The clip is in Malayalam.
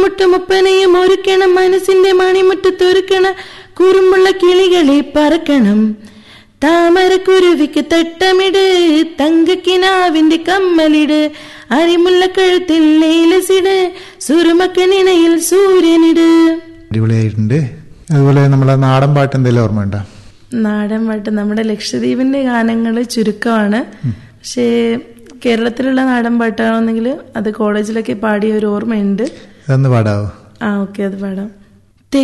മുട്ടുമുപ്പനെയും ഒരുക്കണം മനസ്സിന്റെ മണിമുറ്റത്തൊരുക്കണ കുറുമുള്ള കിളികളെ പറക്കണം താമരക്കുരുവിക്ക് തട്ടമിട് തങ്കക്കിനാവിന്റെ കമ്മലിട് അരിമുല്ല കഴുത്തിൽ ലേലസിട് സുറുമക്കണിണയിൽ സൂര്യനിട് അടിപൊളിയായിട്ടുണ്ട് അതുപോലെ നമ്മളെ നാടൻ പാട്ട് എന്തെങ്കിലും ഓർമ്മയുണ്ടോ നാടൻ പാട്ട് നമ്മുടെ ലക്ഷദ്വീപിന്റെ ഗാനങ്ങൾ ചുരുക്കമാണ് പക്ഷേ കേരളത്തിലുള്ള നാടൻ പാട്ടാണെന്നെങ്കിൽ അത് കോളേജിലൊക്കെ പാടിയ ഒരു ഓർമ്മയുണ്ട് അതൊന്ന് പാടാവോ ആ ഓക്കെ അത് പാടാം